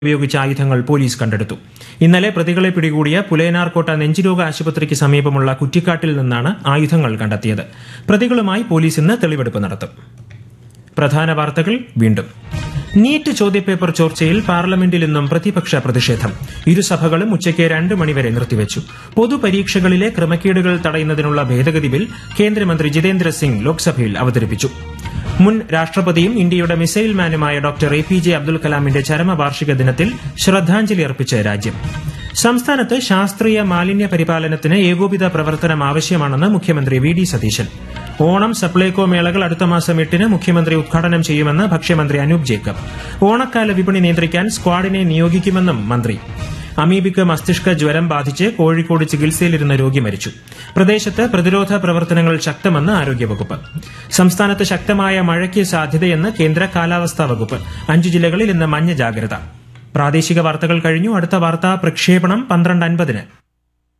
ഉപയോഗിച്ച ആയുധങ്ങൾ പോലീസ് കണ്ടെടുത്തു ഇന്നലെ പ്രതികളെ പിടികൂടിയ പുലയനാർകോട്ട നെഞ്ചിരോഗ ആശുപത്രിക്ക് സമീപമുള്ള കുറ്റിക്കാട്ടിൽ നിന്നാണ് ആയുധങ്ങൾ കണ്ടെത്തിയത് പ്രതികളുമായി പോലീസ് ഇന്ന് തെളിവെടുപ്പ് നടത്തും പ്രധാന വാർത്തകൾ വീണ്ടും നീറ്റ് ചോദ്യപേപ്പർ ചോർച്ചയിൽ പാർലമെന്റിൽ ഇന്നും പ്രതിപക്ഷ പ്രതിഷേധം ഇരുസഭകളും ഉച്ചയ്ക്ക് രണ്ട് മണിവരെ നിർത്തിവച്ചു പൊതുപരീക്ഷകളിലെ ക്രമക്കേടുകൾ തടയുന്നതിനുള്ള ഭേദഗതി ബിൽ കേന്ദ്രമന്ത്രി ജിതേന്ദ്ര സിംഗ് ലോക്സഭയിൽ അവതരിപ്പിച്ചു മുൻ രാഷ്ട്രപതിയും ഇന്ത്യയുടെ മിസൈൽ മാനുമായ doctor A P J Abdul കലാമിന്റെ ചരമവാർഷിക ദിനത്തിൽ ശ്രദ്ധാഞ്ജലി അർപ്പിച്ച് രാജ്യം സംസ്ഥാനത്ത് ശാസ്ത്രീയ മാലിന്യ പരിപാലനത്തിന് ഏകോപിത പ്രവർത്തനം ആവശ്യമാണെന്ന് മുഖ്യമന്ത്രി വി ഡി സതീശൻ ഓണം സപ്ലൈകോ മേളകൾ അടുത്ത മാസം എട്ടിന് മുഖ്യമന്ത്രി ഉദ്ഘാടനം ചെയ്യുമെന്ന് ഭക്ഷ്യമന്ത്രി അനൂപ് ജേക്കബ് ഓണക്കാല വിപണി നിയന്ത്രിക്കാൻ സ്ക്വാഡിനെ നിയോഗിക്കുമെന്നും മന്ത്രി അമീബിക്ക് മസ്തിഷ്ക ജ്വരം ബാധിച്ച് കോഴിക്കോട് ചികിത്സയിലിരുന്ന രോഗി മരിച്ചു പ്രദേശത്ത് പ്രതിരോധ പ്രവർത്തനങ്ങൾ ശക്തമെന്ന് ആരോഗ്യവകുപ്പ് സംസ്ഥാനത്ത് ശക്തമായ മഴയ്ക്ക് സാധ്യതയെന്ന് കേന്ദ്ര കാലാവസ്ഥാ വകുപ്പ് അഞ്ചു ജില്ലകളിൽ ഇന്ന് മഞ്ഞ ജാഗ്രത പ്രാദേശിക വാർത്തകൾ കഴിഞ്ഞു അടുത്ത വാർത്താ പ്രക്ഷേപണം പന്ത്രണ്ട് അൻപതിന്